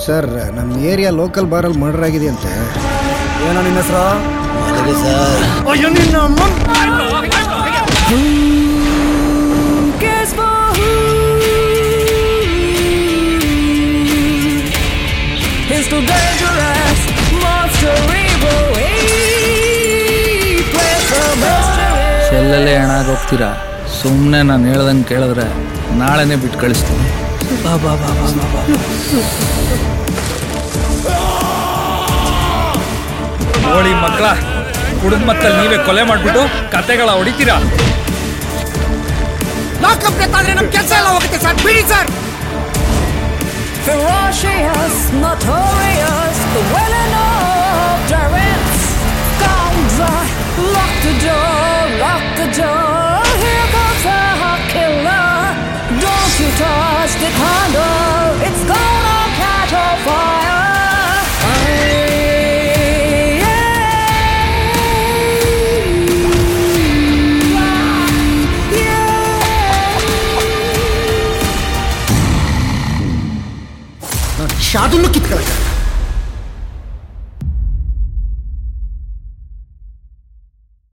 Sir ನಮ್ಮ area local ಬಾರಲ್ಲಿ murder ಆಗಿದೆಯಂತೆ ಏನೋ ನಿನ್ನ ಹೆಸರು ಮಲಗಿ ಸರ್ ಅಯ್ಯೋ ನಿನ್ನ Guess for who? He's too dangerous, monster evil. He plays the mystery. ಸೆಲ್ಲಲ್ಲೇ ಹೋಗ್ತೀರಾ ಸುಮ್ಮನೆ ನಾನು ಹೇಳ್ದಂಗೆ ಕೇಳಿದ್ರೆ ನಾಳೆನೇ ಬಿಟ್ಟು ಕಳಿಸ್ತೀನಿ ಬಾ ಬಾ ಬಾ ಬಾ ಬಾ ಬಾ ನೋಡಿ ಮಕ್ಕಳ ಕುಡಿದ ಮತ್ತಲ್ಲಿ ನೀವೇ ಕೊಲೆ ಮಾಡ್ಬಿಟ್ಟು ಕತೆಗಳ ಹೊಡಿತೀರಾ Ferocious, notorious, the villain of tyrants. Come dry, lock the door, lock the door. Here comes the killer. Don't you touch the candle, it's gonna catch on fire. ಶಾದನ್ನು ಕಿತ್ಕೊಳಕ